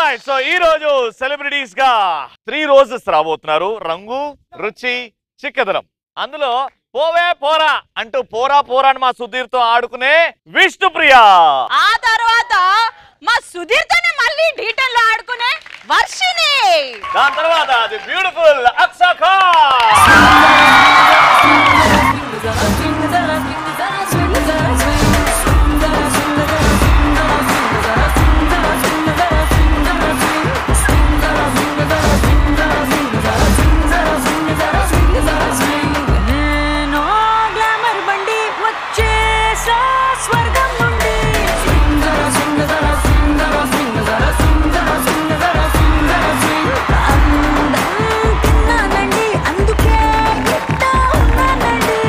Right so ఈ రోజు celebrities గా త్రీ రోజెస్ రాబోతున్నారు రంగు రుచి చిక్కదనం అందులో పోవే పోరా అంటూ పోరా పోరా అని మా సుధీర్ తో ఆడుకునే విష్ణుప్రియ ఆ తర్వాత మా సుధీర్ తోనే మళ్ళీ డీటెయిల్ లో ఆడుకునే వర్షిని దాని తర్వాత అది బ్యూటిఫుల్ అక్సా నేను గ్లామర్ బండి వచ్చేసా స్వర్గం నుండి అందం తిన్నానండి అందుకే ఇట్టా ఉన్నానండి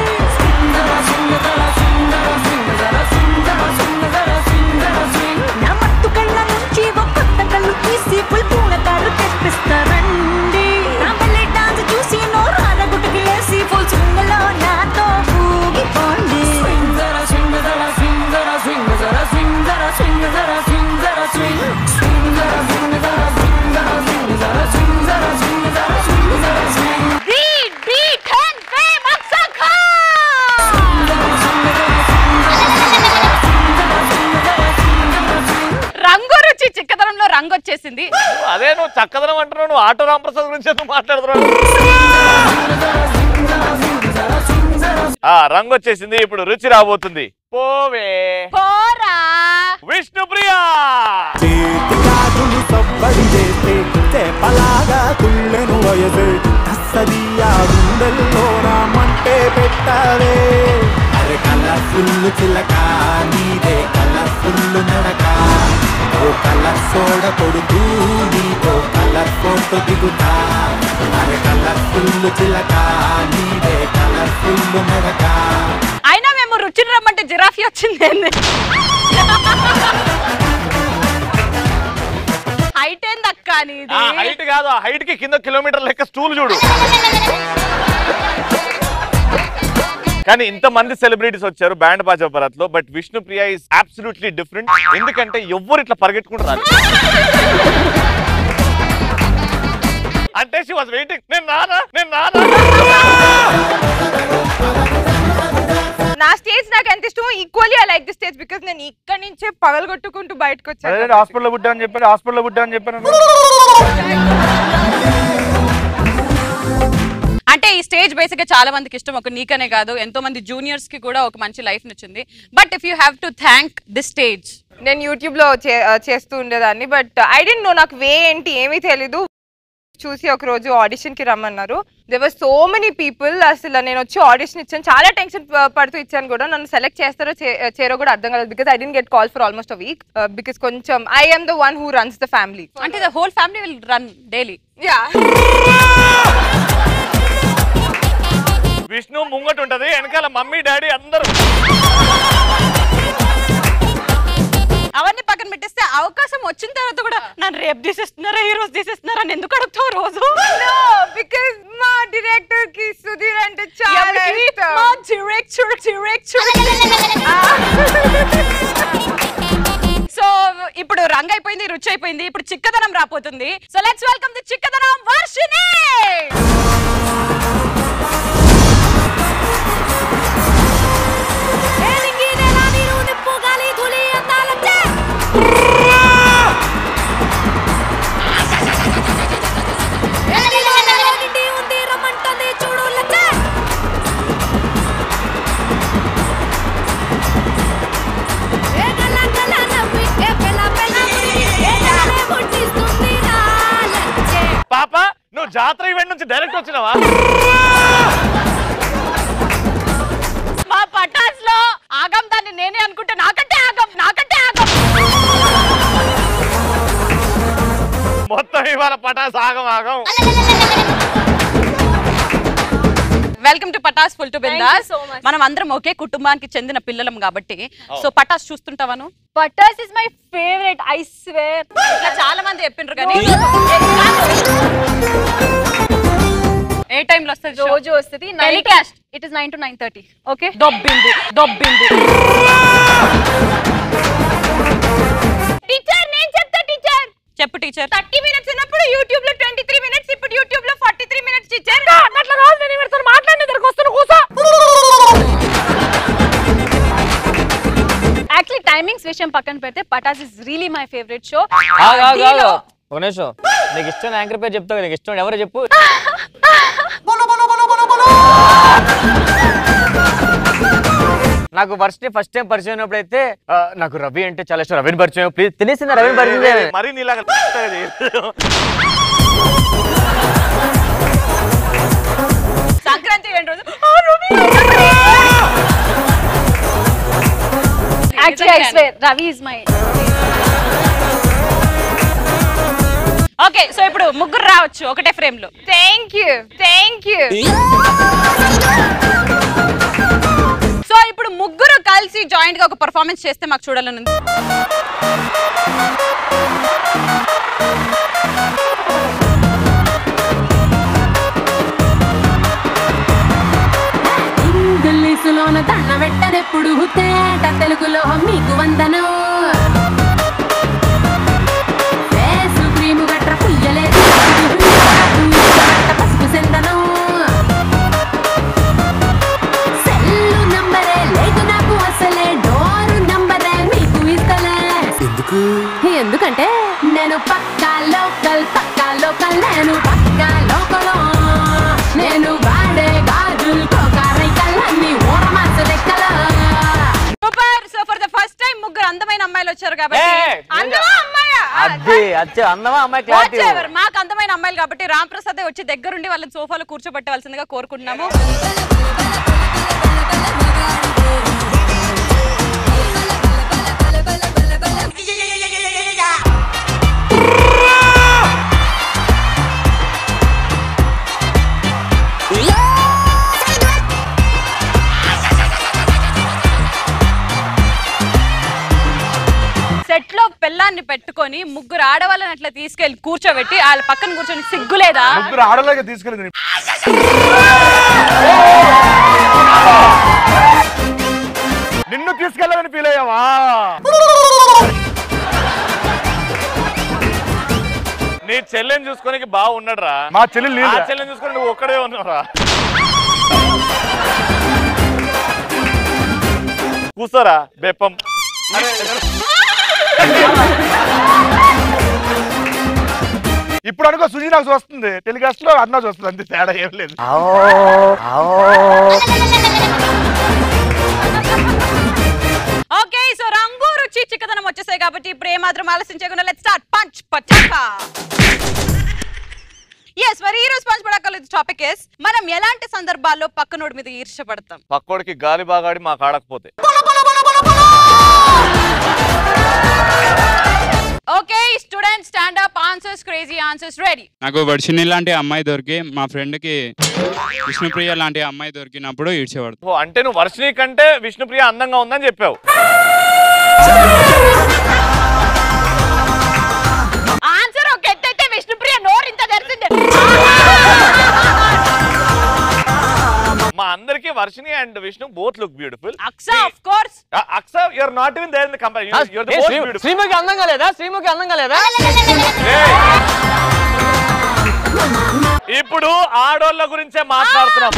నా మత్తు కళ్ళ నుంచి ఒక కొత్త కళ్ళు తీసి ఫుల్ పూల కారు తెప్పిస్తారండి నా బల్లె డాన్స్ చూసి నోరాల గుటకిలేసి ఫుల్ సింగలో నాతో ఊగిపోండి Beat, beat, and fame, Aksaka! రంగు రుచి చిక్కదనంలో రంగు వచ్చేసింది అదే నువ్వు చక్కదనం అంటున్నావు నువ్వు ఆటో రామప్రసాద్ గురించి ఎందుకు మాట్లాడుతున్నావు ఆ రంగు వచ్చేసింది ఇప్పుడు రుచి రాబోతుంది పోవే పోరా విష్ణుప్రియ చేతి గాజులు సబ్బడి చేస్తే చేపలాగా తుళ్ళెను వయసే కస్తదియా గుండెల్లో రామంటే పెట్టావే అరే కలర్ఫుల్ చిలక నీదే కలర్ఫుల్ నడక ఓ కలర్ సోడ కొడుతూ నీతో కలర్ ఫోటో దిగుతా అరే కలర్ఫుల్ చిలక నీదే కలర్ఫుల్ నడక అయినా మేము రుచిని రమ్మంటే జిరాఫీ వచ్చింది ఏంది హైట్ ఏంది అక్క నీది ఆ హైట్ కాదు ఆ హైట్ కి కింద కిలోమీటర్ లెక్క స్టూల్ చూడు కానీ ఇంత మంది సెలబ్రిటీస్ వచ్చారు బ్యాండ్ బాజా భరత్ లో but Vishnupriya is absolutely different ఎందుకంటే ఎవ్వరు ఇట్లా పరిగెట్టుకుంటూ రాదు అంటే షీ వాజ్ వెయిటింగ్ నేను రానా నేను రానా నా స్టేజ్ నాకు ఎంత ఇష్టమో equally I like the stage because నేను ఇక్కడి నుంచే పగలగొట్టుకుంటూ బయటకు వచ్చాను హాస్పిటల్లో పుట్టా అని చెప్పాను హాస్పిటల్లో పుట్టా అని చెప్పాను అంటే ఈ స్టేజ్ బేసిక్ గా చాలా మందికి ఇష్టం ఒక నీకనే కాదు ఎంతో మంది జూనియర్స్ కి కూడా ఒక మంచి లైఫ్ నచ్చింది but if you have to thank the stage నేను యూట్యూబ్ లో చే- ఆ, చేస్తూ ఉండేదాన్ని బట్ ఐ డెంట్ నో నాకు వే ఏంటి ఏమీ తెలీదు చూసి ఒక రోజు ఆడిషన్ కి రమ్మన్నారు దేవర్ సో మెనీ పీపుల్ అసలు నేను వచ్చి ఆడిషన్ ఇచ్చాను చాలా టెన్షన్ పడుతూ ఇచ్చాను కూడా నన్ను సెలెక్ట్ చేస్తారో చే- చేరో కూడా అర్థం కాలేదు because I didn't get call for almost a week because కొంచెం I am the one who runs the family అంటే the whole family will run daily yeah Vishnu ముంగట ఉంటది వెనకాల మమ్మీ డాడీ అందరూ అవన్నీ పక్కన పెట్టేస్తే అవకాశం వచ్చిన తర్వాత కూడా నన్ను రేపు తీసేస్తున్నారా ఈ రోజు తీసేస్తున్నారా అని ఎందుకు అడుగుతావు రోజు బికాస్ మా డైరెక్టర్ కి సుధీర్ అంటే చాలా ఎవరికి? ఇష్టం మా director, director. సో ఇప్పుడు రంగు అయిపోయింది రుచి అయిపోయింది ఇప్పుడు చిక్కదనం రాపోతుంది సో లెట్స్ వెల్కమ్ ది చిక్కదనం వర్షిని పాప నువ్వు జాతర ఈవెంట్ నుంచి డైరెక్ట్ వచ్చినావా మా పటాస్ లో ఆగం దాన్ని నేనే అనుకుంటే నాకంటే ఆగం నాకంటే ఆగం మొత్తం ఇవాళ పటాస్ ఆగం ఆగం welcome to Pataas full to bindaas so much. మనం అందరం ఒకే కుటుంబానికి చెందిన పిల్లలం కాబట్టి సో పటాస్ చూస్తుంటావాను Pataas is my favourite I swear ఇట్లా చాలా మంది చెప్పిండ్రు కానీ ఏ టైంలో వస్తుంది show? రోజు వస్తుంది Telecast. It is nine to nine thirty okay దొబ్బింది దొబ్బింది టీచర్ నేను చెప్తా టీచర్ చెప్పు టీచర్ థర్టీ మినిట్స్ ఉన్నప్పుడు యూట్యూబ్ లో ట్వంటీ త్రీ మినిట్స్ ఇప్పుడు యూట్యూబ్ లో ఫార్టీ త్రీ మినిట్స్ టీచర్ అట్లా కాదు నేను ఎవరితో మాట్లాడిన దగ్గరకు వస్తాను కూసా యాక్చువల్లీ టైమింగ్స్ విషయం పక్కన పెడితే Pataas is really my favourite show ఆగు, ఆగు, ఆగు. ఒక నిమిషం నీకు ఇష్టం యాంకర్ పేరు చెప్తావు నీకు ఇష్టం ఎవరు చెప్పు నాకు ఫస్ట్ ఫస్ట్ టైం పరిచయం అయినప్పుడు అయితే ఆ, నాకు రవి అంటే చాలా ఇష్టం రవిని పరిచయం ప్లీజ్ తెలిసిందా రవిని పరిచయం చేయాలి. మరి నీలాగా చేయలేదు. సంక్రాంతి రెండు రోజు actually I swear Ravi is my okay so ఇప్పుడు ముగ్గురు రావచ్చు ఒకటే ఫ్రేమ్ లో thank you thank you so ఇప్పుడు ముగ్గురు కలిసి జాయింట్ గా ఒక పర్ఫార్మెన్స్ చేస్తే మాకు చూడాలని ఉంది ఇంగ్లీషులోన దండ పెట్టదెప్పుడు తేట తెలుగులో మీకు వందనం ఫేసు క్రీము గట్ర పుయ్యలేదు గట్ట పసుపు సెందనం సెల్లు నంబరే లేదు నాకు అసలే డోరు నంబరే మీకు ఇస్తలే ఎందుకు ఎందుకంటే నేను పక్కా లోకల్ పక్కా లోకల్ నేను పక్కా లోకల్ నేను వాడే గాజులు కోకారైకల్లన్నీ ఓరమాస లెక్కల super so for the first time ముగ్గురు అందమైన అమ్మాయిలు వచ్చారు కాబట్టి ఏయ్, అందమా అమ్మాయా అది అచ్చే అందమా అమ్మాయి క్లారిటీ Whatever, మాకు అందమైన అమ్మాయిలు కాబట్టి రామ్ ప్రసాద్ వచ్చి దగ్గరుండి వాళ్ళని సోఫాలో కూర్చోబెట్టవలసిందిగా కోరుకుంటున్నాము సెట్ లో పిల్లాన్ని పెట్టుకొని ముగ్గురు ఆడవాళ్ళని అట్లా తీసుకెళ్లి కూర్చోబెట్టి వాళ్ళ పక్కన కూర్చొని సిగ్గులేదా ముగ్గురు ఆడలాగా తీసుకెళ్ళింది నిన్ను తీసుకెళ్ళాలని ఫీల్ అయ్యావా నీ చెల్లెని చూసుకోనికి బాగున్నాడు రా మా చెల్లి ఆ నీళ్ళు చెల్లెని చూసుకొని నువ్వు ఒక్కడే ఉన్నావురా కూర్చోరా బెప్పం ఇప్పుడు అనుకో సుజీ నాకు చూస్తుంది టెలికాస్ట్ లో అన్న చూస్తుంది అంతే తేడా ఏం లేదు ఓకే సో రంగు రుచి చిక్కదనం వచ్చేసాయి కాబట్టి ఇప్పుడు ఏమాత్రం ఆలస్యం చేయకుండా let start punch Pataka yes మరి ఈ రోజు పంచ్ పటాకాలు టాపిక్ ఎస్ మనం ఎలాంటి సందర్భాల్లో పక్కనోడి మీద ఈర్ష్యపడతాం పక్కోడికి గాలి బాగాడి మాకు ఆడకపోతే okay student stand up answers crazy answers ready నాకు వర్షిణి లాంటి అమ్మాయి దొరికి మా ఫ్రెండ్కి విష్ణుప్రియ లాంటి అమ్మాయి దొరికినప్పుడు ఈడ్చేవాడు ఓ, అంటే నువ్వు వర్షిని కంటే విష్ణుప్రియ అందంగా ఉందని చెప్పావు ఆన్సర్ ఒక ఎత్తైతే విష్ణుప్రియ నోరు ఇంత తెరిచింది మా అందరికి Varshini and Vishnu both look beautiful అక్స ఆఫ్ కోర్స్ అక్సర్ you're not even there in the company you're the a, most శ్రీ- బ్యూటిఫుల్ శ్రీముఖి అందంగా లేదా శ్రీముఖి అందంగా లేదా ఇప్పుడు ఆడోళ్ళ గురించే మాట్లాడుతున్నాం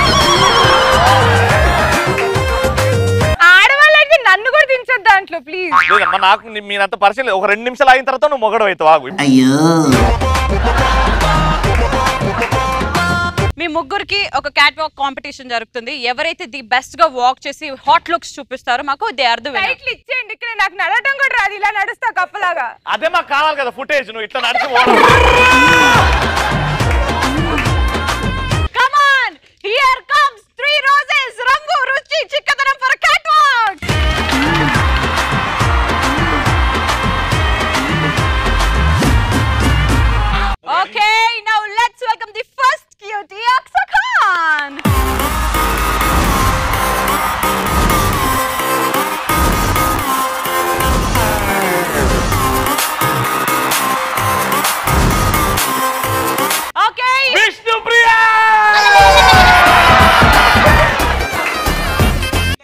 ఆడవాళ్ళకి నన్ను కూడా దించొద్దు దాంట్లో ప్లీజ్ లేదమ్మా నాకు నీ- మీరంత పరిచయం లేదు. ఒక రెండు నిమిషాలు అయిన తర్వాత నువ్వు మొగడు అవుతావు ఆగు మీ ముగ్గురికి ఒక క్యాట్ వాక్ కాంపిటీషన్ జరుగుతుంది ఎవరైతే ది బెస్ట్ గా వాక్ చేసి హాట్ లుక్స్ చూపిస్తారో మాకు దే ఆర్ ద టైట్లు ఇచ్చేయండి ఇక్కడ నాకు నడవటం కూడా రాదు ఇలా నడుస్తా కప్పలాగా అదే మాకు కావాలి కదా ఫుటేజ్ నువ్వు ఇట్లా నడిచి పోవడం come on here comes three roses రంగు రుచి చిక్కదనం for cat walk okay now let's welcome the first cutie Aksa Khan okay Vishnupriya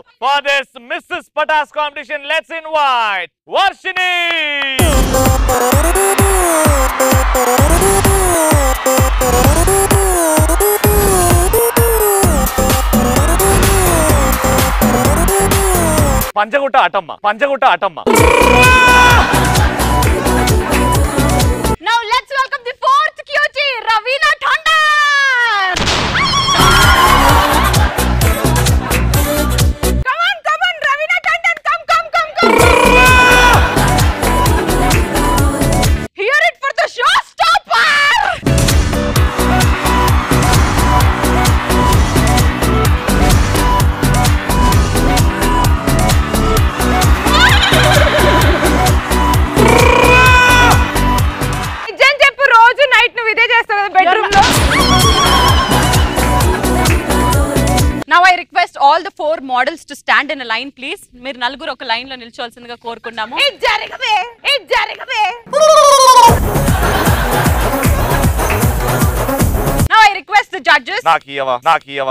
for this Mrs Pataas competition let's invite Varshini Panjagutta అటమ్మ పంచగుట్ట అటమ్మ Now let's welcome the fourth QT, Ravina Tandon. Come on, come on, Ravina Tandon, come, come, come, come. Hear it for the showstopper. నిజం చెప్పు రోజు night నువ్వు ఇదే చేస్తావు కదా bedroom లో Now I request all the four models to stand in a line, please. మీరు నలుగురు ఒక లైన్ లో నిల్చోవాల్సిందిగా కోరుకున్నాము ఇది జరగవే ఇది జరగవే Now I request the judges. నాకు ఇయ్యవా నాకు ఇయ్యవా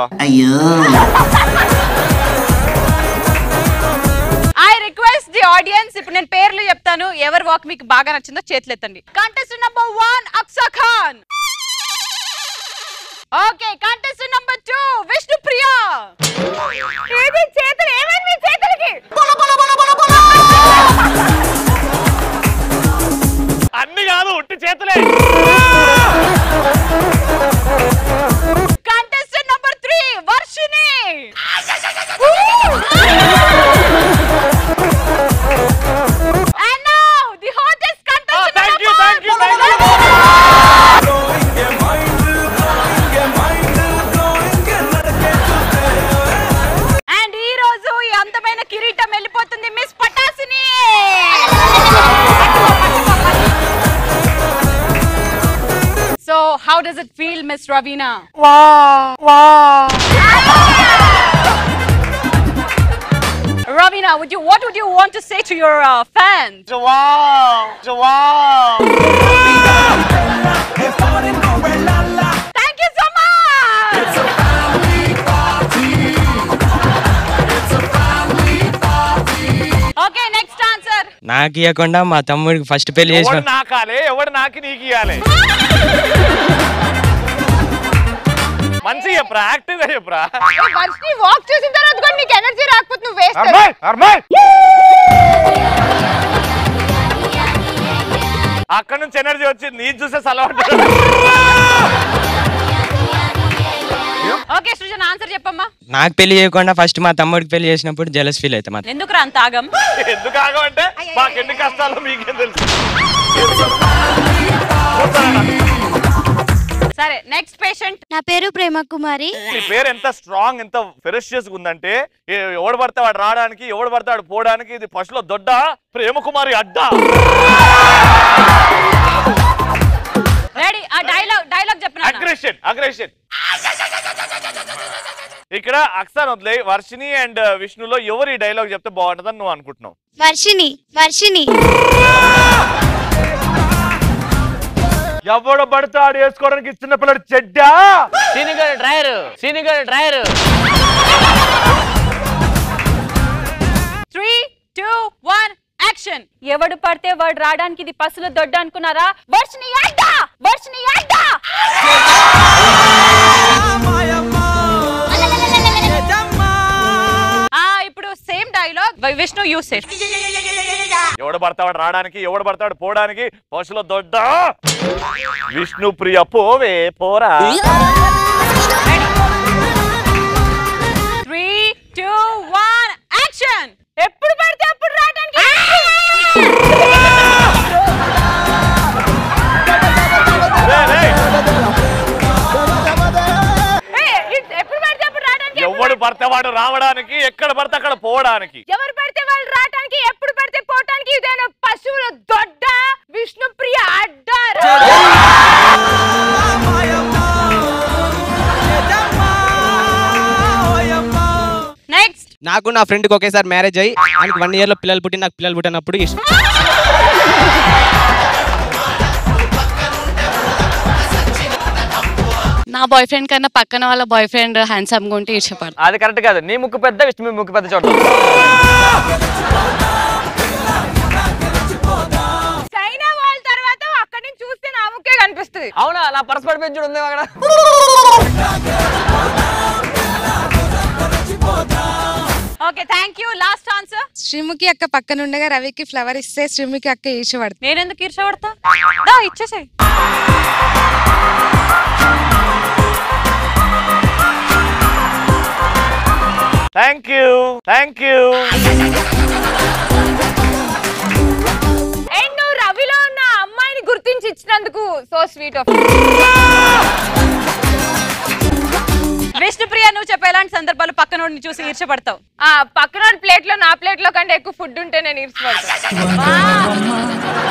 ఐ రిక్వెస్ట్ ది ఆడియన్స్ ఇప్పుడు నేను పేర్లు చెప్తాను ఎవరి వాక్ మీకు బాగా నచ్చిందో చేతులు ఎత్తండి contestant number one Aksa Khan okay contestant number two Vishnu Priya ఏది చేతులు ఏమైంది మీ చేతులకి అన్ని కాదు ఉట్టి చేతులే contestant number three Varshini And now the hottest contestant thank you, of thank you, all. thank and ఈ రోజు ఈ అందమైన కిరీటం వెళ్ళిపోతుంది మిస్ పటాసిని so how does it feel miss Raveena Ravina, would you what would you want to say to your uh, fans? Thank you so much. Okay, next answer. నాకు ఇవ్వకుండా మా తమ్ముడికి ఫస్ట్ పెళ్లి ఎవడు చేసిన నాకాలే ఎవడు నాకి నీకు ఇయ్యాలి మంచిగా చెప్పరా యాక్టివ్ గా చెప్పరా వర్షిని వాక్ చేసిన తర్వాత కూడా నీకు ఎనర్జీ రాకపోతే నువ్వు వేస్ట్ అర్మాయ్ అర్మాయ్ అక్కడ నుంచి ఎనర్జీ వచ్చింది నీ చూసే సలవాటు ఓకే సృజన్ ఆన్సర్ చెప్పమ్మా నాకు పెళ్లి చేయకుండా ఫస్ట్ మా తమ్ముడికి పెళ్లి చేసినప్పుడు జలస్ ఫీల్ అవుతా మా ఎందుకు రా అంత ఆగం ఎందుకు ఆగమంటే మాకు ఎన్ని కష్టాలు మీకేం తెలుసు సరే నెక్స్ట్ పేషెంట్ నా పేరు ప్రేమ కుమారి నీ పేరు ఎంత స్ట్రాంగ్ ఎంత ఫెరషియస్ ఉందంటే ఏ- ఎవడు పడితే వాడు రావడానికి ఎవడు పడితే వాడు పోవడానికి ఇది పశువుల దొడ్డ ప్రేమకుమారి అడ్డా రెడీ ఆ డైలాగ్ డైలాగ్ చెప్పిన అగ్రెషన్ అగ్రెషన్ ఇక్కడ అక్సాన్ వదిలే వర్షిని అండ్ విష్ణులో ఎవరు ఈ డైలాగ్ చెప్తే బాగుంటుందని నువ్వు అనుకుంటున్నావు వర్షిని వర్షిని ఎవడు పడితే ఆడు వేసుకోవడానికి చిన్న పిల్లడు చెడ్డా సీనిగర్ డ్రైవర్ సీనిగర్ driver three two one action ఎవడు పడితే వాడు రావడానికి ఇది పసుల దొడ్డ అనుకున్నారా వర్షిని అడ్డ వర్షిని అడ్డ ఆ ఇప్పుడు same dialogue Vishnu use it ఎవడు పడతాడు రావడానికి ఎవడు పడతాడు పోవడానికి పశువుల దొడ్డ విష్ణు ప్రియ పోవే పోరా త్రీ టూ వన్ యాక్షన్ ఎప్పుడు పడితే అప్పుడు రావడానికి రేయ్, రేయ్. ఏయ్, it's ఎప్పుడు పడితే అప్పుడు రావడానికి ఎవడు పడితే వాడు రావడానికి ఎక్కడ పడితే అక్కడ పోవడానికి ఎవరు పడితే వాళ్ళు రావడానికి ఎప్పుడు పడితే పోవటానికి ఇదేనా పశువుల దొడ్డ విష్ణు ప్రియ అడ్డారు నెక్స్ట్ నాకు నా ఫ్రెండ్కి ఒకేసారి మ్యారేజ్ అయ్యి ఆయనకి వన్ ఇయర్లో పిల్లలు పుట్టి నాకు పిల్లలు పుట్టినప్పుడు ఇష్టం నా బాయ్ ఫ్రెండ్ కన్నా పక్కన వాళ్ళ బాయ్ ఫ్రెండ్ హ్యాండ్సమ్ గా ఉంటే ఇష్టపడతాను అది కరెక్ట్ కాదు నీ ముక్కు పెద్ద విష్ణు ముక్కు పెద్ద చూడదు చైనా వాళ్ళ తర్వాత అక్కడి నుంచి చూస్తే నా ముక్కే కనిపిస్తుంది అవునా నా పర్స్ పడిపోయి చూడు ఉంది అక్కడ okay thank you last answer Sreemukhi అక్క పక్కన ఉండగా రవికి ఫ్లవర్ ఇస్తే శ్రీముఖి అక్క ఈర్చబడుతుంది నేను ఎందుకు ఈర్షపడతా దా ఇచ్చేసాయి thank you thank you and నువ్వు రవిలో ఉన్న అమ్మాయిని గుర్తించి ఇచ్చినందుకు సో స్వీట్ ఆఫ్ విష్ణుప్రియ నువ్వు చెప్పే ఎలాంటి సందర్భాలు పక్కన వాడిని చూసి ఈర్షపడతావు ఆ పక్కన ప్లేట్ లో నా ప్లేట్ లో కంటే ఎక్కువ ఫుడ్ ఉంటే నేను ఈర్చిపడతాను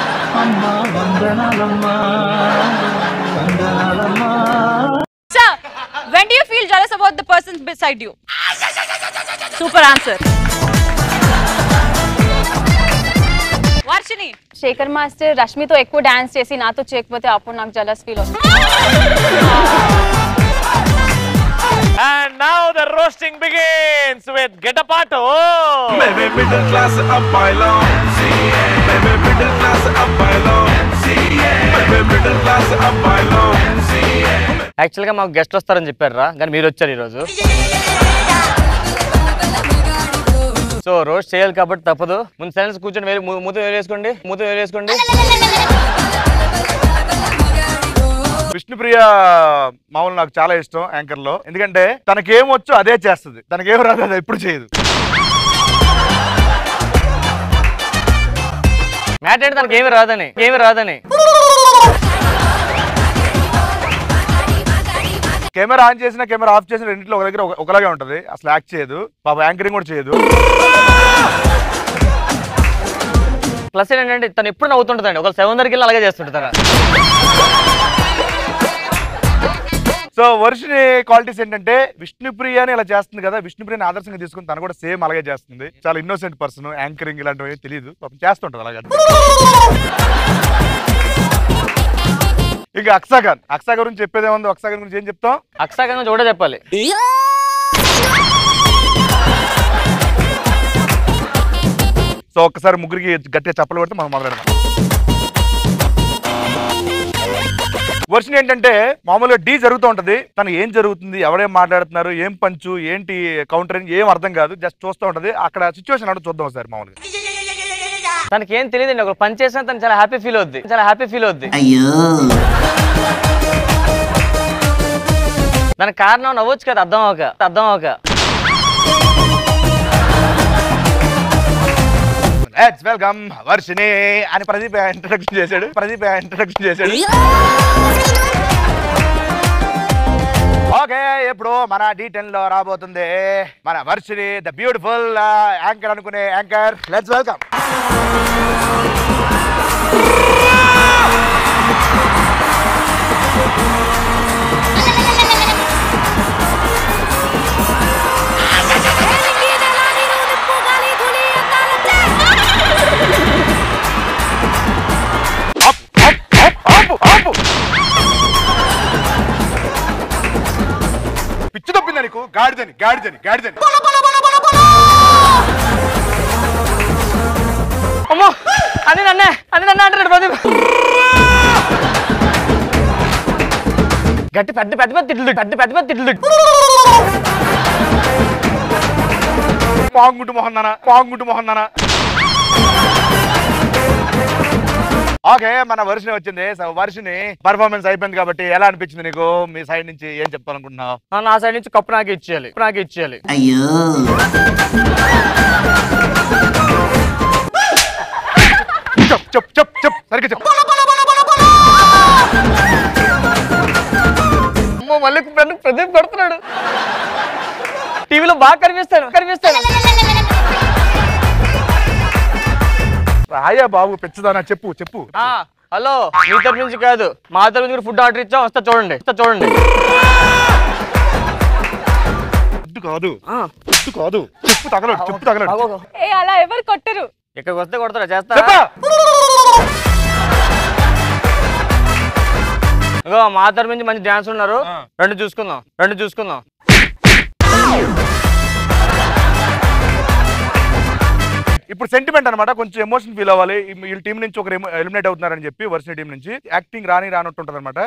so when do you feel jealous about the persons beside you super answer Varshini Shekhar master రష్మితో ఎక్కువ డాన్స్ చేసి నాతో చేయకపోతే అప్పుడు నాకు జలస్ ఫీల్ వస్తుంది And now the roasting begins with Getapato. మేమే మిడిల్ క్లాస్ అబ్బాయిలో మేమే మిడిల్ క్లాస్ అబ్బాయిలో మేమే మిడిల్ క్లాస్ అబ్బాయిలో యాక్చువల్గా మాకు గెస్ట్ వస్తారని చెప్పారు కానీ మీరు వచ్చారు ఈరోజు సో రోస్ట్ చేయాలి కాబట్టి తప్పదు ముందు సైలెన్స్ కూర్చొని వేలు మూ- మూత వేలు వేసుకోండి మూత వేలు వేసుకోండి విష్ణుప్రియ మామూలు నాకు చాలా ఇష్టం యాంకర్ లో ఎందుకంటే తనకేం వచ్చో అదే చేస్తుంది తనకేం రాదు అది ఎప్పుడు చేయదు మ్యాట్ అంటే తనకి ఏమి రాదని ఏమి రాదని కెమెరా ఆన్ చేసిన కెమెరా ఆఫ్ చేసిన రెండింటిలో ఒక దగ్గర ఒక- ఒకలాగే ఉంటది అసలు యాక్ట్ చేయదు పాప యాంకరింగ్ కూడా చేయదు ప్లస్ ఏంటంటే తను ఎప్పుడు నవ్వుతుంటుందండి ఒక సెవెన్ దగ్గరికి వెళ్ళి అలాగే చేస్తుంటారు సో వర్షిని క్వాలిటీస్ ఏంటంటే విష్ణుప్రియని ఇలా చేస్తుంది కదా విష్ణుప్రియని ఆదర్శంగా తీసుకుని తను కూడా సేమ్ అలాగే చేస్తుంది చాలా ఇన్నోసెంట్ పర్సన్ యాంకరింగ్ ఇలాంటివి తెలియదు పాపం చేస్తుంటది అలాగే ఇక అక్సా ఖాన్ అక్సా గురించి చెప్పేది ఏముంది అక్సా ఖాన్ గురించి ఏం చెప్తాం అక్సా ఖాన్ చూడ చెప్పాలి సో ఒక్కసారి ముగ్గురికి గట్టిగా చప్పలు కొడితే మనం మొదలెడదాం వర్షన్ ఏంటంటే మామూలుగా డీ జరుగుతూ ఉంటది తను ఏం జరుగుతుంది ఎవరేం మాట్లాడుతున్నారు ఏం పంచు ఏంటి కౌంటరింగ్ ఏం అర్థం కాదు జస్ట్ చూస్తూ ఉంటది అక్కడ సిచ్యువేషన్ అంటే చూద్దాం సార్ మామూలుగా తనకి ఏం తెలియదండి ఒక పని చేసినా తను చాలా హ్యాపీ ఫీల్ అవుద్ది చాలా హ్యాపీ ఫీల్ అవుద్ది దానికి కారణం నవ్వచ్చు కదా అర్థం అవక అర్థం అవక లెట్స్ వెల్కమ్ వర్షిని అని ప్రదీప్ ఇంట్రడక్షన్ చేశాడు ప్రదీప్ ఇంట్రడక్షన్ చేశాడు ఓకే ఇప్పుడు మన డి టెన్ లో రాబోతుంది మన వర్షిని ద బ్యూటిఫుల్ యాంకర్ అనుకునే యాంకర్ లెట్స్ వెల్కమ్ పిచ్చి తప్పిందా నీకు గాడిదని గాడిదని గాడిదని అమ్మో అది నన్నే అది నన్నే అంటున్నాడు ప్రదీప్ గట్టి పెద్ద పెద్ద పెద్ద తిట్లు పెద్ద పెద్ద పెద్ద తిట్లు పాంగుంటు మొహందన పాంగుంటు మొహందన ఓకే మన వర్షిని వచ్చింది సో వర్షిని పర్ఫార్మెన్స్ అయిపోయింది కాబట్టి ఎలా అనిపించింది నీకు మీ సైడ్ నుంచి ఏం చెప్తానుకుంటున్నావు ఆ, నా సైడ్ నుంచి కప్పు నాకే ఇచ్చేయాలి కప్పు నాకే ఇచ్చేయాలి చెప్ చెప్ చెప్ చెప్ సరిగ్గా చెప్ అమ్మో మళ్ళీ ప్రదీప్ ప్రదీప్ కొడుతున్నాడు టీవీలో బాగా కనిపిస్తాడు కనిపిస్తాడు రాయా బాబు పెచ్చదానా చెప్పు చెప్పు ఆ, హలో మీ తరపు నుంచి కాదు మా తరపు నుంచి ఫుడ్ ఆర్డర్ ఇచ్చాం వస్తా చూడండి వస్తా చూడండి ఫుడ్ కాదు ఫుడ్ కాదు చెప్పు తగలడు చెప్పు తగలడు ఏ అలా ఎవరు కొట్టరు ఇక్కడికి వస్తే కొడతారా చేస్తా చెప్పా ఇంకో మా తరపు నుంచి మంచి డాన్స్ ఉన్నారు రెండు చూసుకుందాం రెండు చూసుకుందాం ఇప్పుడు సెంటిమెంట్ అన్నమాట కొంచెం ఎమోషన్ ఫీల్ అవ్వాలి ఈ- వీళ్ళ టీం నుంచి ఒకరు ఎలిమినేట్ అవుతున్నారని చెప్పి వర్ష టీం నుంచి యాక్టింగ్ రాని రానట్టుంటది అనమాట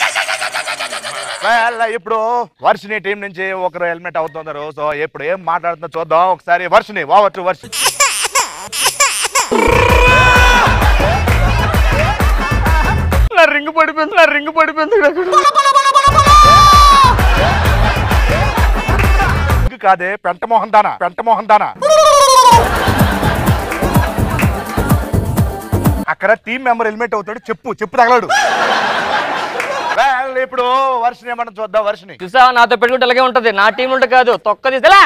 ఇప్పుడు వర్షిని టీం నుంచి ఒకరు ఎలిమినేట్ అవుతున్నారు సో ఇప్పుడు ఏం మాట్లాడుతుందో చూద్దాం ఒకసారి వర్షిని వావచ్చు వర్ష నా రింగ్ పడిపోయింది నా రింగ్ పడిపోయింది ఇంక కాదే పెంటమోహన్ దానా పెంటమోహన్ దానా అక్కడ టీం మెంబర్ ఎలిమినేట్ అవుతాడు చెప్పు చెప్పు తగలడు Well, ఇప్పుడు వర్షిని ఏమన్నా చూద్దాం వర్షిని చూసా నాతో పెట్టుకుంటే అలాగే ఉంటది నా టీం ఉంటే కాదు తొక్క తీసేలా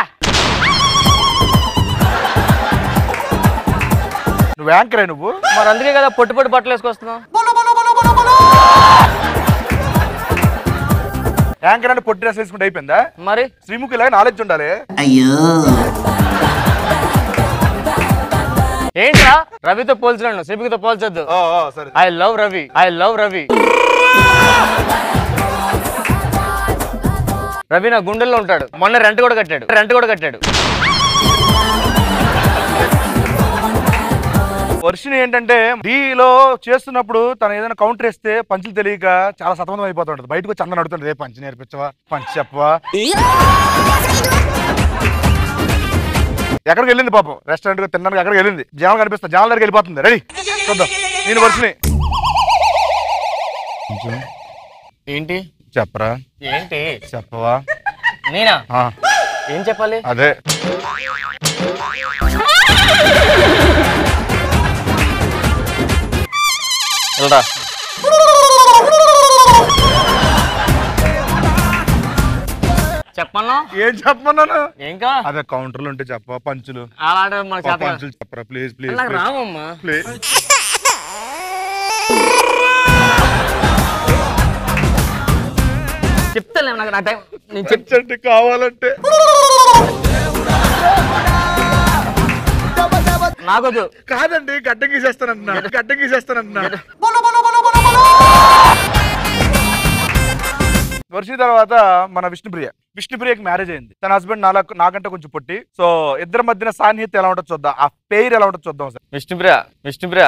నువ్వు యాంకరే నువ్వు మరి అందుకే కదా పొట్టి పొట్టి బట్టలు వేసుకొస్తున్నావు యాంకర్ అంటే పొట్టి డ్రెస్ వేసుకుంటే అయిపోయిందా మరి శ్రీముఖి లాగా నాలెడ్జ్ ఉండాలి అయ్యో ఏంట్రా రవితో పోల్చలేను శ్రీపికితో పోల్చొద్దు సరే I love Ravi I love Ravi Ravi నా గుండెల్లో ఉంటాడు మొన్న రెంట్ కూడా కట్టాడు రెంట్ కూడా కట్టాడు వర్షిని ఏంటంటే డీలో చేస్తున్నప్పుడు తను ఏదైనా కౌంటర్ వేస్తే పంచులు తెలియక చాలా సతమతం అయిపోతుంటది బయటకు వచ్చి అందరం అడుగుతుంటది ఏ పంచి నేర్పించవా పంచి చెప్పవా ఎక్కడికి వెళ్ళింది పాపం రెస్టారెంట్ కి తినడానికి ఎక్కడికి వెళ్ళింది జనాలు కనిపిస్తా జనాల దగ్గరికి వెళ్ళిపోతుంది రెడీ చూద్దాం నేను వర్షిని ఏంటి చెప్పరా ఏంటి చెప్పవా నేనా ఆ, ఏం చెప్పాలి అదే వెళ్ళరా చెప్పన్నా ఏం చెప్పమన్నాను ఇంకా అదే కౌంటర్లు ఉంటే చెప్పవా పంచులు అలాంటి మనకు చేత కాదు. పంచులు చెప్పరా ప్లీజ్ ప్లీజ్ నాకు రావమ్మా ప్లీజ్ చెప్తాలే నాకు నా టైం నేను చెప్తే కావాలంటే నాకొద్దు కాదండి గడ్డం గీసేస్తానంటున్నా గడ్డం గీసేస్తానంటున్నా వర్షి తర్వాత మన విష్ణుప్రియ విష్ణుప్రియకి మ్యారేజ్ అయింది తన హస్బెండ్ నాలా నాకంటే కొంచెం పొట్టి సో ఇద్దరి మధ్యన సాన్నిహిత్యం ఎలా ఉంటుందో చూద్దాం ఆ పేరు ఎలా ఉంటుందో చూద్దాం సార్ విష్ణుప్రియ విష్ణుప్రియ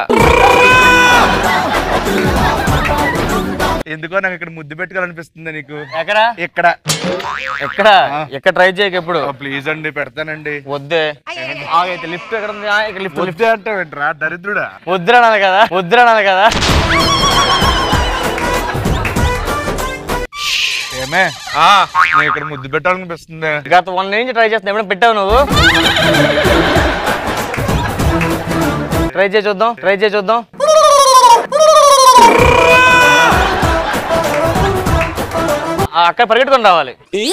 ఎందుకో నాకు ఇక్కడ ముద్దు పెట్టుకోవాలనిపిస్తుంది నీకు ఎక్కడ ఇక్కడ ఎక్కడ ఎక్కడ ట్రై చేయక ఎప్పుడు ప్లీజ్ అండి పెడతానండి వద్దే ఆగైతే లిఫ్ట్ ఎక్కడ ఉంది ఆ, ఇక్కడ లిఫ్ట్ లిఫ్ట్ వద్దే అంటే ఏంట్రా దరిద్రుడా వద్దురానాలి కదా వద్దురానాలి కదా ఏమే నేను ఇక్కడ ముద్దు పెట్టాలనిపిస్తుంది గత వన్ నుంచి ట్రై చేస్తున్నా ఎప్పుడైనా పెట్టావు నువ్వు ట్రై చేసి చూద్దాం ట్రై చేసి చూద్దాం ఆ, అక్కడ పరిగెట్టుకొని రావాలి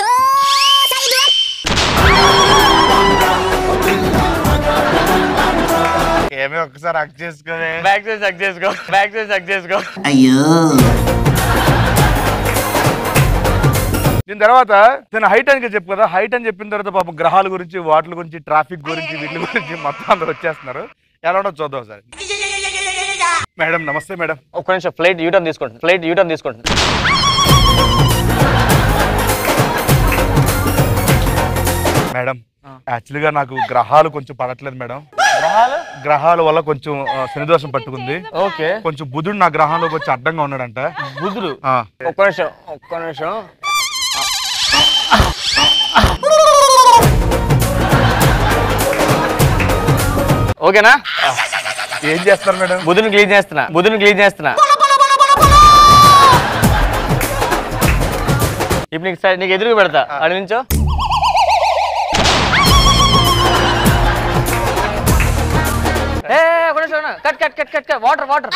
ఏమే ఒక్కసారి అక్ చేసుకోవే బ్యాక్ సైడ్ చెక్ చేసుకో బ్యాక్ సైడ్ చెక్ చేసుకో దీని తర్వాత నేను హైట్ అని చెప్పు కదా హైట్ అని చెప్పిన తర్వాత పాపం గ్రహాల గురించి వాటి గురించి ట్రాఫిక్ గురించి వీటి గురించి మొత్తం అందరూ వచ్చేస్తున్నారు ఎలా ఉండదు చూద్దాం సార్ మేడం నమస్తే మేడం ఒక్క నిమిషం ఫ్లైట్ యూటర్న్ తీసుకుంటాను ఫ్లైట్ యూటర్న్ తీసుకుంటాను మేడం యాక్చువల్గా నాకు గ్రహాలు కొంచెం పడట్లేదు మేడం గ్రహాలు గ్రహాల వల్ల కొంచెం ఆ, శనిదోషం పట్టుకుంది ఓకే కొంచెం బుధుడు నా గ్రహంలో కొంచెం అడ్డంగా ఉన్నాడంట బుధుడు ఆ. ఒక్క నిమిషం ఒక్క నిమిషం ఓకేనా ఏం చేస్తారు మేడం బుధుని క్లీన్ చేస్తున్నా బుధుని క్లీన్ చేస్తున్నా ఇప్పుడు నీకు సై- నీకు ఎదురుగా పెడతా అడి నుంచో ఏ ఒక నిమిషం ఉండు. Cut cut cut cut cut water water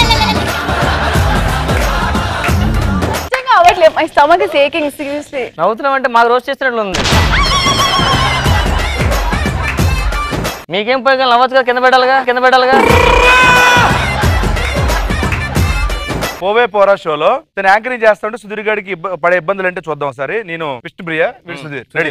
నిజంగా అవ్వట్లేదు my stomach is aching seriously నవ్వుతున్నాం అంటే మాకు రోజు చేస్తున్నట్లు ఉంది మీకేం పోయి నవ్వచ్చు కింద పెట్టాలిగా కింద పెట్టాలిగా పోవే పోరా షోలో తను యాంకరింగ్ చేస్తుంటే సుధీర్ గారికి ఇబ్బ- పడే ఇబ్బందులు అంటే చూద్దాం ఒకసారి నేను విష్ణుప్రియ వీడు సుధీర్ రెడీ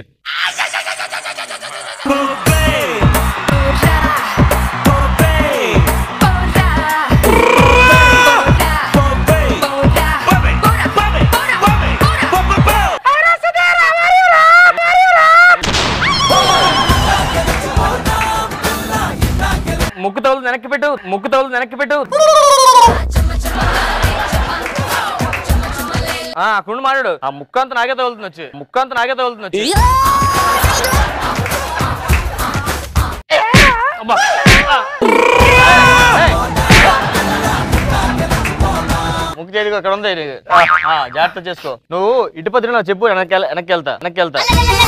తగులుతుంది వెనక్కి పెట్టు ముక్కు తగులుతుంది వెనక్కి పెట్టు ఆ అక్కడ మాట్లాడు ఆ ముక్కు అంతా నాకే తగులుతుంది వచ్చి ముక్కు అంతా నాకే తగులుతుంది వచ్చి అబ్బా. ఏయ్. ముక్కు చేతికి అక్కడ ఉంది నీకు. ఆ, ఆ, జాగ్రత్త చేసుకో నువ్వు ఇటు పత్రి నాకు చెప్పు వెనక్కి వెళ్- వెనక్కి వెళ్తా వెనక్కి వెళ్తా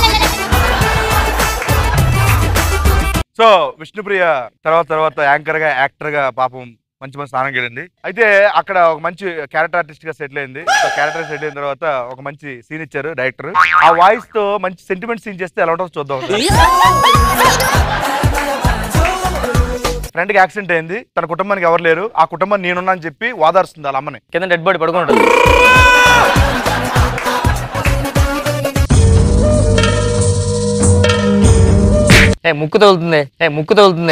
సో విష్ణుప్రియ తర్వాత తర్వాత యాంకర్ గా యాక్టర్ గా పాపం మంచి మంచి స్థానం గెలింది అయితే అక్కడ ఒక మంచి క్యారెక్టర్ ఆర్టిస్ట్ గా సెటిల్ అయింది సో క్యారెక్టర్ సెటిల్ అయిన తర్వాత ఒక మంచి సీన్ ఇచ్చారు డైరెక్టర్ ఆ వాయిస్ తో మంచి సెంటిమెంట్ సీన్ చేస్తే ఎలా ఉంటుందో చూద్దాం ఫ్రెండ్ కి యాక్సిడెంట్ అయింది తన కుటుంబానికి ఎవరు లేరు ఆ కుటుంబం నేనున్నా అని చెప్పి వాదారుస్తుంది వాళ్ళ అమ్మని కింద డెడ్ బాడీ పడుకుంటుంది ఏ ముక్కు తగులుతుంది ఏ ముక్కు తగులుతుంది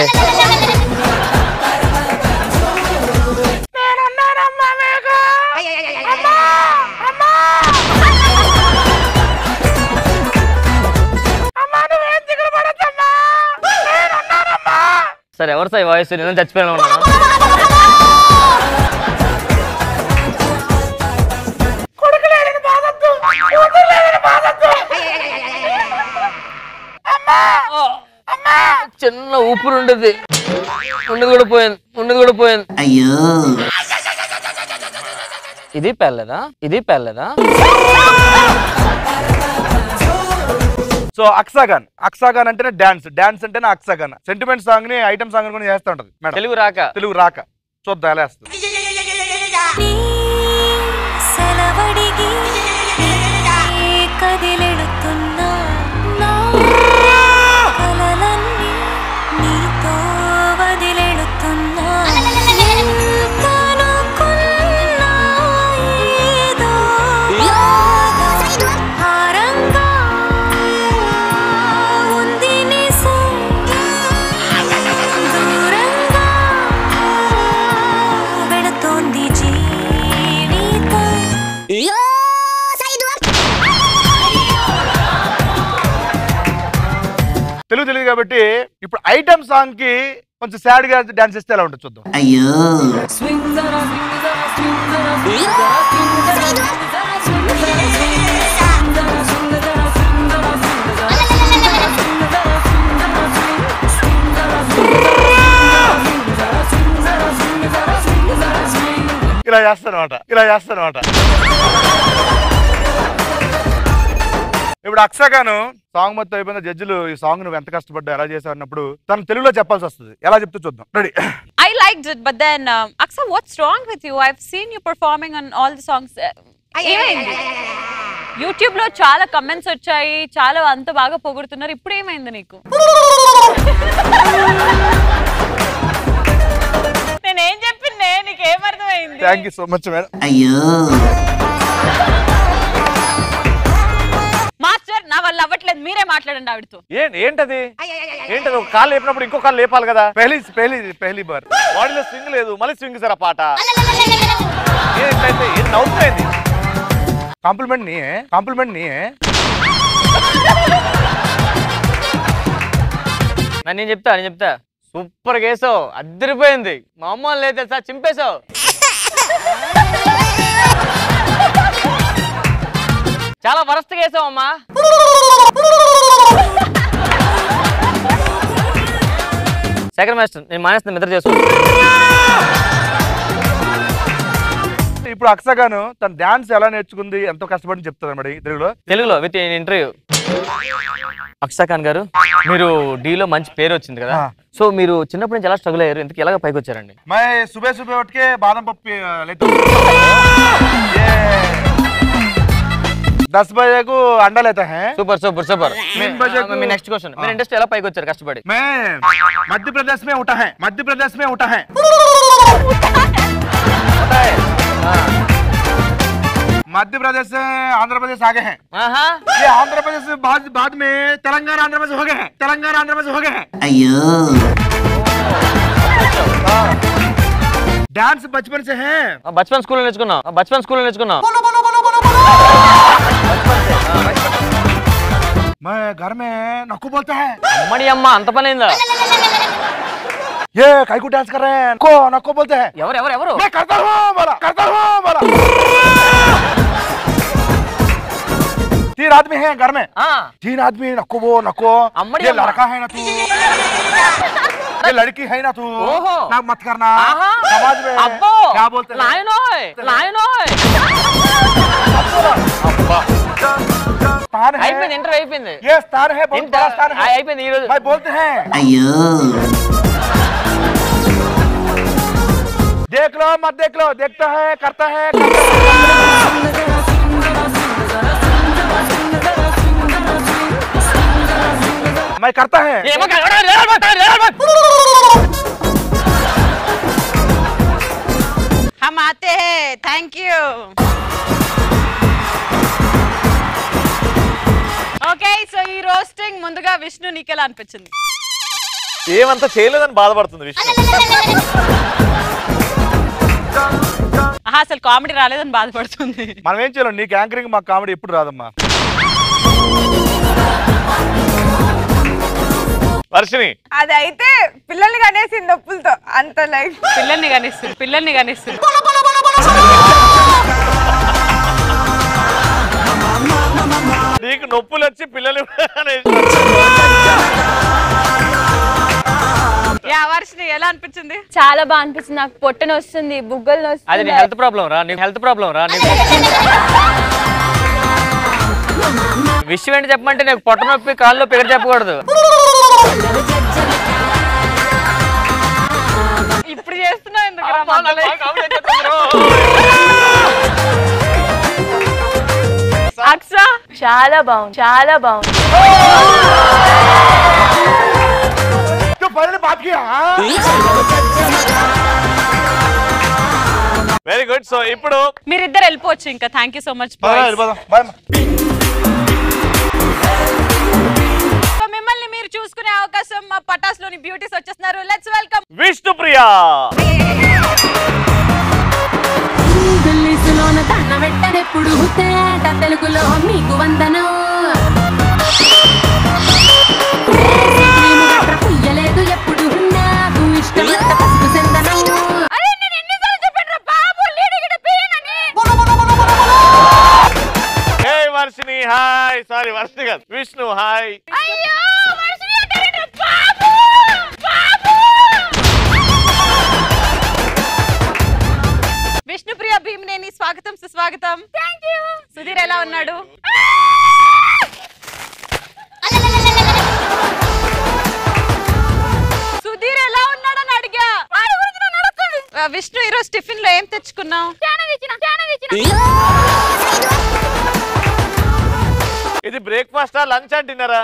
సరే ఎవరు సార్ వాయిస్ నేను చచ్చిపోయాను ఉన్నా చిన్న ఊపిరి ఉండేది ఉండేది కూడా పోయింది ఉండేది కూడా పోయింది అయ్యో ఇది పెళ్ళదా ఇది పెళ్ళదా సో అక్సాగాన్ అక్సాగాన్ అంటేనే డాన్స్ డాన్స్ అంటేనే అక్సాగాన్ సెంటిమెంట్ సాంగ్ ని ఐటమ్ సాంగ్ కూడా చేస్తూ ఉంటది మేడం తెలుగు రాక తెలుగు రాక చూద్దాం ఎలా వేస్తుంది సెలవడిగి నీ కదిలెడుతున్నా నా కలలన్నీ నీతో వదిలెడుతున్నా ఎంతనుకున్నా ఏదో భారంగా ఉంది నిజం దూరంగా వెళుతోంది జీవితం తెలుగు తెలుగు కాబట్టి ఇప్పుడు ఐటమ్ సాంగ్ కి కొంచెం సాడ్ గా డాన్స్ చేస్తే ఎలా ఉంటుంది చూద్దాం అయ్యో ఇలా చేస్తానమాట ఇలా చేస్తానమాట ఇప్పుడు అక్షగాను సాంగ్ మొత్తం అయిపోయిన జడ్జిలు ఈ సాంగ్ నువ్వు ఎంత కష్టపడ్డా ఎలా చేసావు అన్నప్పుడు తను తెలుగులో చెప్పాల్సి వస్తుంది ఎలా చెప్తూ చూద్దాం ready I liked it, but then, um, Aksa, what's wrong with you? I've seen you performing on all the songs. ఏమైంది యూట్యూబ్ లో చాలా కమెంట్స్ వచ్చాయి చాలా అంత బాగా పొగుడుతున్నారు ఇప్పుడు ఏమైంది నీకు నేనేం చెప్పిందే నీకు ఏమర్థమైంది thank you so much madam అయ్యో మాస్టర్ నా వల్ల అవ్వట్లేదు మీరే మాట్లాడండి ఆవిడతో ఏంటి ఏంటది ఏంటది ఒక కాలు లేపినప్పుడు ఇంకో కాలు లేపాలి కదా పెహలీ పెహలీ పెహలీ బార్ బాడీలో స్వింగ్ లేదు మళ్ళీ స్వింగ్ సార్ పాట ఏంటైతే ఏం నవ్వుతుంది కాంప్లిమెంట్ నీ కాంప్లిమెంట్ నీ నన్ను నేను చెప్తా నేను చెప్తా సూపర్ వేసావు అద్దరిపోయింది మా అమ్మ లేదు సార్ చింపేశావు చాలా వరస్ట్ వేసావు అమ్మా సెకండ్ మాస్టర్ నేను మానేస్తాను నిద్ర చేసుకో ఇప్పుడు అక్షగాను తన డాన్స్ ఎలా నేర్చుకుంది ఎంతో కష్టపడి చెప్తుంది మరి తెలుగులో తెలుగులో విత్ ఇంటర్వ్యూ అక్షా ఖాన్ గారు మీరు డీలో మంచి పేరు వచ్చింది కదా సో మీరు చిన్నప్పటి నుంచి ఎలా స్ట్రగుల్ అయ్యారు ఎందుకు ఎలాగ పైకి వచ్చారండి मैं सुबह सुबह उठ के बादाम पप्पी अ, लेता हूँ ये दस बजे को अंडा लेता है సూపర్ సూపర్ సూపర్ तीन बजे को మీ నెక్స్ట్ క్వశ్చన్ మీరు ఇండస్ట్రీ ఎలా పైకి వచ్చారు కష్టపడి मैं मध्य प्रदेश में उठा है मध्य प्रदेश में उठा है मध्य प्रदेश से आंध्र प्रदेश आगे हैं ये आंध्र प्रदेश से बाद बाद में तेलंगाना आंध्र प्रदेश हो गए हैं तेलंगाना आंध्र प्रदेश हो गए हैं అయ్యో डांस बचपन से है బచ్పన్ స్కూల్లో నేర్చుకున్నాం బచ్పన్ స్కూల్లో నేర్చుకున్నాం मैं घर में नक्कू बोलता है అమ్మడి అమ్మ అంత పని అయిందా ये काई को डांस कर रहे हैं को नको बोलते हैं ఎవరు ఎవరు ఎవరు मैं करता हूँ बोला करता हूँ बोला तीन आदमी हैं घर में तीन आदमी नको वो नको अम्मड़ी ये अम्मा। लड़का है ना तू ये लड़की है ना तू ओहो। ना मत करना ఆహా. समाज में అబ్బో क्या बोलते हैं నాయనోయ్ నాయనోయ్ स्थान है అయిపోయింది ఇంటర్వ్యూ అయిపోయింది ये स्थान है बहुत ఇంటర్ बड़ा स्थान है అయిపోయింది ఈ రోజు भाई बोलते हैं అయ్యో देख लो मत देख लो देखता है करता है करता है मैं करता है ఏమో కాదు, లేవాలి బా, లేవాలి బా. हम आते हैं थैंक यू ఓకే సో ఈ రోస్టింగ్ ముందుగా విష్ణు నీకెలా అనిపించింది ఏమంతా చేయలేదని బాధపడుతుంది విష్ణు ఆహా అసలు కామెడీ రాలేదని బాధపడుతుంది మనం ఏం చేయలేం నీకు యాంకరింగ్ మాకు కామెడీ ఎప్పుడు రాదమ్మా వర్షిని అదైతే పిల్లల్ని కనేసి నొప్పులతో అంత లైక్ పిల్లల్ని కనిస్తుంది పిల్లల్ని కనిస్తుంది నీకు నొప్పులు వచ్చి పిల్లలు యా వర్షిని ఎలా అనిపించింది చాలా బాగా అనిపిస్తుంది నాకు పొట్టన వస్తుంది బుగ్గలు అది నీ వస్తుంది హెల్త్ ప్రాబ్లం రా నీ హెల్త్ ప్రాబ్లం రా నీ విషయం ఏంటి చెప్పమంటే నీకు పొట్ట నొప్పి కాళ్ళు నొప్పి ఇక్కడ చెప్పకూడదు ఇప్పుడు చేస్తున్నావు ఎందుకు రా అమ్మా, నాకు మధ్యలో? బాగా కామెడీ అయిపోతుంది అక్స చాలా బాగుంది చాలా బాగుంది तो पहले बात किया వెరీ గుడ్ సో ఇప్పుడు మీరిద్దరు వెళ్ళిపోవచ్చు ఇంకా థ్యాంక్ యూ సో మచ్ మిమ్మల్ని మీరు చూసుకునే అవకాశం మా పటాస్ లోని బ్యూటీస్ వచ్చేస్తున్నారు లెట్స్ వెల్కమ్ విష్ణు ప్రియా ఇంగ్లీషులోన దండ పెట్టనెప్పుడు తేట తెలుగులో మీకు వందనం క్రీము గట్ర పుయ్యలేదు ఎప్పుడు నాకు ఇష్టమంత పసుపు చందనం hey Varshini hi sorry Varshini కాదు విష్ణు హాయ్ విష్ణుప్రియ భీమినేని స్వాగతం సుస్వాగతం సుధీర్ ఎలా ఉన్నాడు సుధీర్ ఎలా ఉన్నాడని అడిగా ఆ, విష్ణు ఈరోజు టిఫిన్ లో ఏం తెచ్చుకున్నావు ఇది బ్రేక్ఫాస్టా లంచా డిన్నరా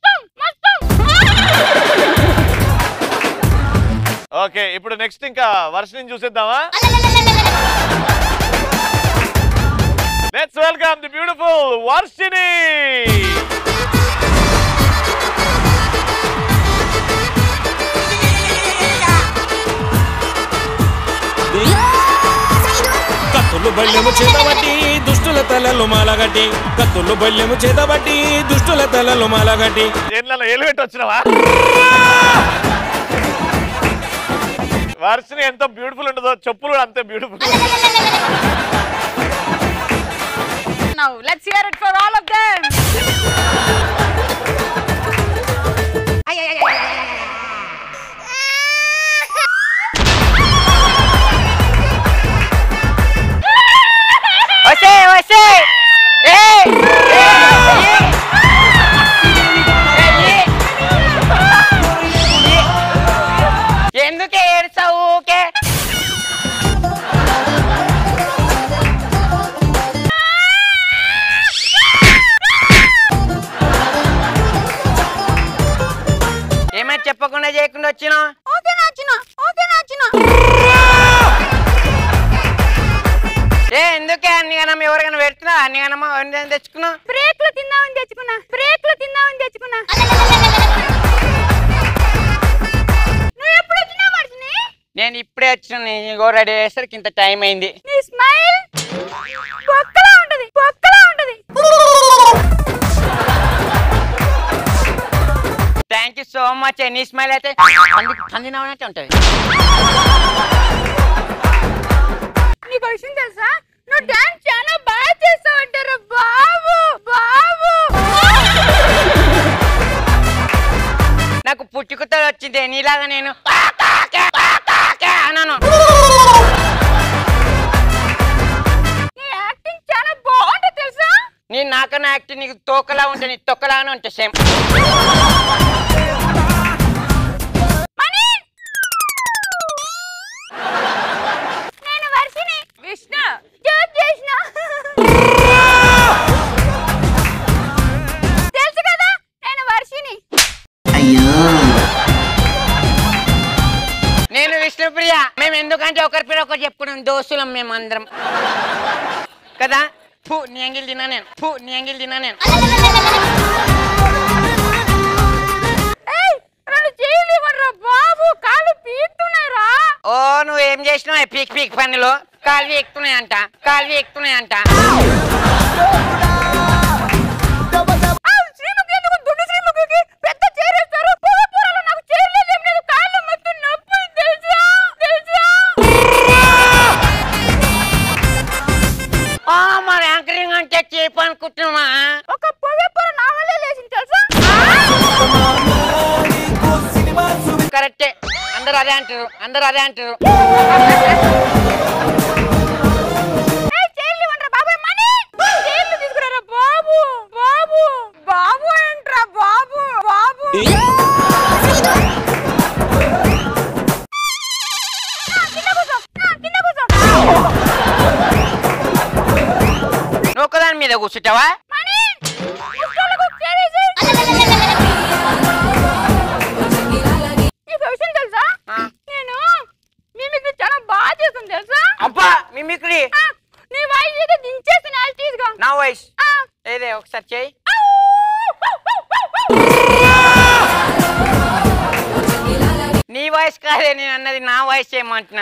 ఓకే ఇప్పుడు నెక్స్ట్ ఇంకా వర్షిని చూసేద్దామా let's welcome the beautiful Varshini కత్తులు బళ్ళెము చేతబట్టి దుష్టుల తలలు మాలగట్టి కత్తులు బళ్ళెము చేతబట్టి దుష్టుల తలలు మాలగట్టి ఏంట్లో ఎలివేట్ వచ్చినావా వర్షిని ఎంత బ్యూటిఫుల్ ఉంటుందో చెప్పులు కూడా అంతే beautiful now let's hear it for all of them వచ్చే వచ్చే ఎందుకే ఏడ్చావు ఊకే ఏమైనా చెప్పకుండా చేయకుండా వచ్చినా ఓకే నాచిన ఓకే నాచిన ఏ ఎందుకే అన్ని గనం ఎవరికైనా పెడుతున్నా అన్ని గనం తెచ్చుకున్నా బ్రేక్లు తిందామని తెచ్చుకున్నా బ్రేక్లు తిందామని తెచ్చుకున్నా నువ్వు ఎప్పుడు వచ్చినావు వర్షిని నేను ఇప్పుడే వచ్చిన ఇంకో రెడీ అయ్యేసరికి ఇంత టైం అయింది నీ స్మైల్ పొక్కలా ఉంటది పొక్కలా ఉంటది థ్యాంక్ యూ సో మచ్ నీ స్మైల్ అయితే పంది పంది నవ్వునట్టే ఉంటుంది నీకు ఒక విషయం తెలుసా నువ్వు డాన్స్ చాలా బాగా చేస్తావు అంటారు బాబు బాబు నాకు పుట్టుకతో వచ్చింది నీలాగా నేను అన్నాను నీ యాక్టింగ్ చాలా బాగుంటుంది తెలుసా నేను నాకన్నా యాక్టింగ్ నీకు తోకలా ఉంటే నీ తొక్కలాగానే ఉంటా సేమ్ నేను వర్షిని విష్ణు జోక్ చేసిన తెలుసు కదా నేను వర్షిని నేను విష్ణుప్రియ మేము ఎందుకంటే ఒకరి పేరు ఒకరు చెప్పుకున్నాం దోస్తులం మేము అందరం కదా ఫు నీ ఎంగిల్ తిన్నా నేను ఫు నీ ఎంగిల్ తిన్నా నేను ఏయ్ రెండు చేయలు ఇవ్వరా బాబు కాళ్ళు పీకుతున్నాయిరా ఓ నువ్వు ఏం చేసినావు పీక్ పీక్ పనిలో కాలు ఎక్కుతున్నాయంట కాలు ఎక్కుతున్నాయంట శ్రీముఖి ఎందుకు దుడ్డు శ్రీముఖికి పెద్ద చేరేస్తారు పొగ పొరలో నాకు చేరలేదు ఏం లేదు కాళ్ళు మొత్తం నొప్పులు తెలుసా తెలుసా ఆ మరి యాంకరింగ్ అంటే చేపు అనుకుంటున్నా ఒక పొగ పొర నా వల్లే లేచింది తెలుసా కరెక్టే అందరు అదే అంటారు అందరు అదే అంటారు ఏయ్, చేయలు ఇవ్వండిరా బాబాయ్ మనీ చేయలు తీసుకురారా బాబు బాబు బాబు ఏంట్రా బాబు బాబు ఆ, కింద కూర్చో ఆ, కింద కూర్చో నువ్వు ఒకదాని మీద కూర్చుంటావా మనీ ముష్టోళ్ళకు చేరేసి నీకు ఒక విషయం తెలుసా నేను మిమిక్రీ చాలా బాగా చేస్తాను తెలుసా అబ్బా మిమిక్రీ ఆ, నీ వాయిస్ ఏదో దించేస్తాను యాల్టీస్ గా నా వాయిస్ ఏదే ఒకసారి చెయ్యి నీ వాయిస్ కాదే నేను అన్నది నా వాయిస్ చేయమంటున్నా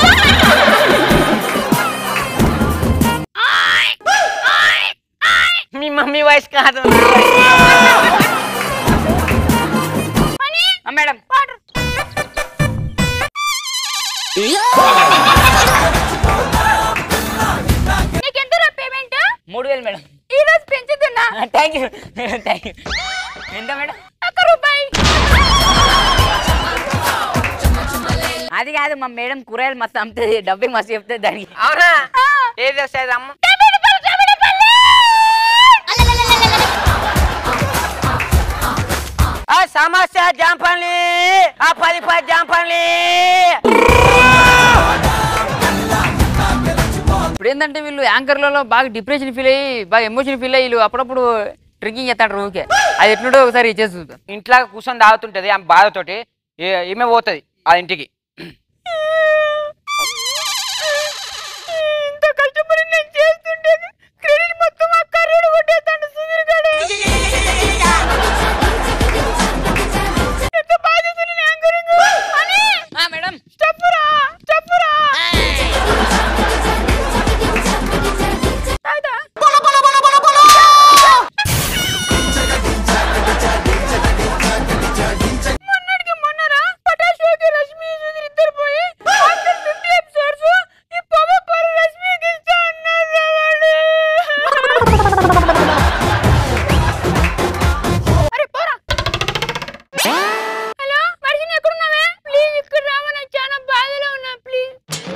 మీ మమ్మీ వాయిస్ కాదు నా voice. ఆ, మేడం నీకెంత పేమెంట్ మూడు వేలు మేడం ఈ రోజు పెంచుతున్నా thank you madam thank you ఎంత మేడం ఒక్క రూపాయి అది కాదు మా మేడం కూరగాయలు మస్తు అమ్ముతుంది డబ్బింగ్ మస్తు చెప్తుంది దానికి అవునా ఏది వస్తుంది అమ్మ ఆ సమస్య జాంపల్లి ఆ పది పది జాంపల్లి ఇప్పుడు ఏంటంటే వీళ్ళు యాంకర్లలో బాగా డిప్రెషన్ ఫీల్ అయ్యి బాగా ఎమోషన్ ఫీల్ అయ్యి వీళ్ళు అప్పుడప్పుడు డ్రింకింగ్ చేస్తాడు ఊరికే అది ఎట్లుంటో ఒకసారి చేసి చూద్దాం ఇంట్లో కూర్చొని తాగుతుంటది ఆమె బాధతోటి ఈ- ఈమె పోతుంది ఆ ఇంటికి ఇంత కష్టపడి నేను చేస్తుంటే క్రెడిట్ మొత్తం ఆ కర్రీడు కొట్టేస్తాడు సుధీర్ గారు ఎంత బాగా చేశాను నేను యాంకరింగ్ అని మేడం స్టెప్పురా స్టెప్పురా మొన్నటికి మొన్నరా పటాషోకి రష్మి సుధీర్ ఇద్దరు పోయి ఆఫ్టర్ ఫిఫ్టీ ఎపిసోడ్స్ ఈ పొగ పొర రష్మికి ఇస్తా అన్నారు వాడు అరే పోరా హలో వర్షిని ఎక్కడున్నావే ప్లీజ్ ఇక్కడ రావా నాకు చాలా బాధలో ఉన్నా ప్లీజ్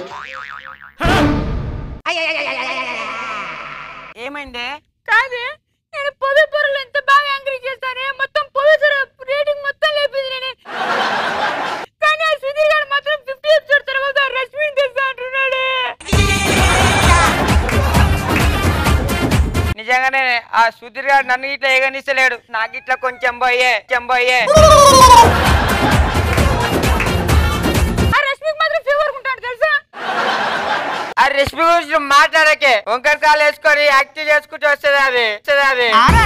ఏమైంది కాదే నేను పొగ పొరలు ఎంత బాగా యాంగ్రీ చేస్తానే మొత్తం పొగ పొర రేటింగ్ మొత్తం లేపింది నేనే కానీ ఆ సుధీర్ గారు మాత్రం ఫిఫ్టీ ఎపిసోడ్ తర్వాత రష్మిని తెలుసా అంటున్నాడే నిజంగానే ఆ సుధీర్ గారు నన్ను ఇట్లా ఏగనిస్తలేడు నాకు ఇట్లా కొంచెం పోయే కొంచెం పోయే ఆ రష్మికి మాత్రం ఫీవర్ ఉంటాడు తెలుసా ఆ రెసిపీ గురించి నువ్వు మాట్లాడకే వంకర కాలు వేసుకొని యాక్టివ్ చేసుకుంటూ వస్తుంది అది వస్తుంది అది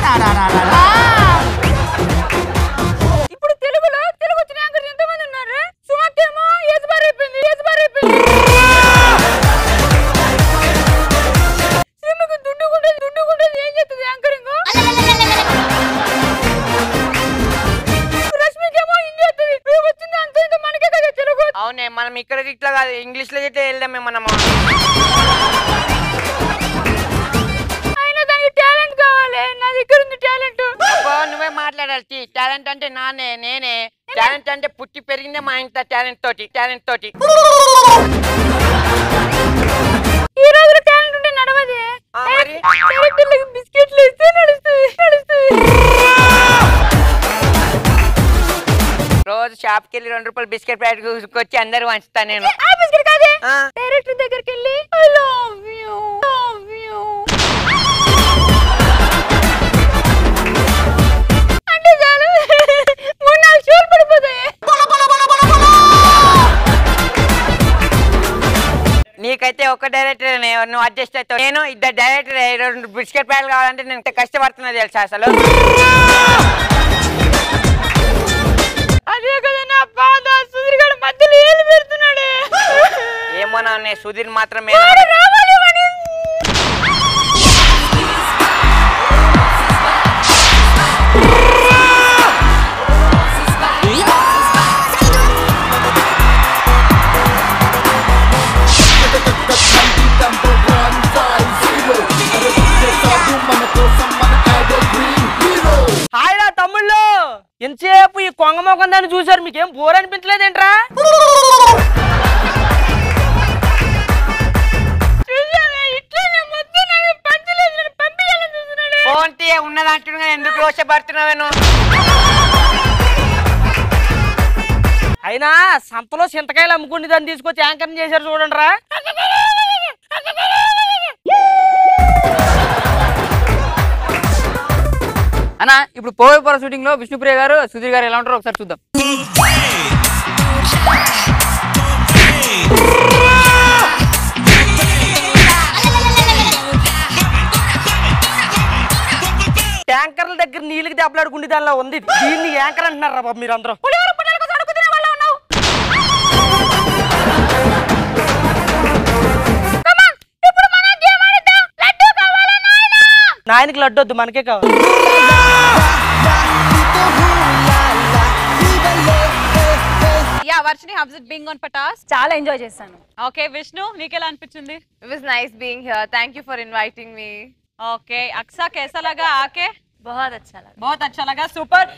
ఇప్పుడు తెలుగులో తెలుగు వచ్చిన యాంకర్స్ ఎంత మంది ఉన్నారు సుమక్ ఏమో ఏజ్ బార్ అయిపోయింది ఏజ్ బార్ అయిపోయింది శ్రీముఖి దుడ్డు గుండెలు దుడ్డు గుండెలు ఏం చేస్తుంది యాంకరింగ్ రష్మికి ఇంగ్లీష్ లో గిట్ల వెళ్దాం మనము అయినా దానికి టాలెంట్ కావాలి నా దగ్గర ఉంది టాలెంట్ అబ్బో, నువ్వే మాట్లాడాలి టాలెంట్ అంటే నానే నేనే టాలెంట్ అంటే పుట్టి పెరిగిందే మా ఇంట్లో టాలెంట్ తోటి టాలెంట్ తోటి ఈ రోజులో టాలెంట్ ఉంటే నడవదే డైరెక్టర్లకు బిస్కెట్లు ఇస్తే నడుస్తుంది నడుస్తుంది రోజు షాప్ కి వెళ్ళి రెండు రూపాయలు బిస్కెట్ ప్యాకెట్ తీసుకొచ్చి అందరు వంచుతా నేను ఆ బిస్కెట్ కాదే డైరెక్టర్ దగ్గరికి వెళ్ళి I love you love you అంటే చాలు మూడు నాలుగు షోలు పడిపోతాయి నీకైతే ఒక డైరెక్టర్ నువ్వు అడ్జస్ట్ అవుతావు నేను ఇద్దరు డైరెక్టర్ రెండు బిస్కెట్ ప్యాకెట్ కావాలంటే నేను ఎంత కష్టపడుతున్నా తెలుసా అసలు అదే కదా నా బాధ సుధీర్ గడు మధ్యలో ఏలు పెడుతున్నాడే ఏమో నా సుధీర్ మాత్రమే వాడు రావాలి వాడి. హాయ్ రా తమ్ముళ్ళు ఎంతసేపు ఈ కొంగ మొఖం దాన్ని చూసారు మీకేం బోర్ అనిపించలేదేంట్రా చూసావే, ఇట్లనే మొత్తం నాకు పంచలేదు నన్ను పంపించాలని చూస్తున్నాడే ఫోన్ తీయ ఉన్నదంటున్నా ఎందుకు రోషపడుతున్నావేను అయినా సంతలో చింతకాయలు అమ్ముకుని దాన్ని తీసుకొచ్చి యాంకర్ చేశారు చూడండి రా అన్న ఇప్పుడు పోవే పోర షూటింగ్ లో విష్ణుప్రియ గారు సుధీర్ గారు ఎలా ఉంటారో ఒకసారి చూద్దాం ట్యాంకర్ల దగ్గర నీళ్ళకి దెబ్బలాడుకుంటే దానిలో ఉంది దీన్ని యాంకర్ అంటున్నారు రా బాబు మీరు అందరూ నాయనకి లడ్డు వద్దు మనకే కావాలి yeah Varshini how's it being on Patas చాలా ఎంజాయ్ చేశాను ఓకే విష్ణు నీకెలా అనిపించింది it was nice being here thank you for inviting me okay Aksa कैसा लगा आके बहुत अच्छा लगा बहुत अच्छा लगा सुपर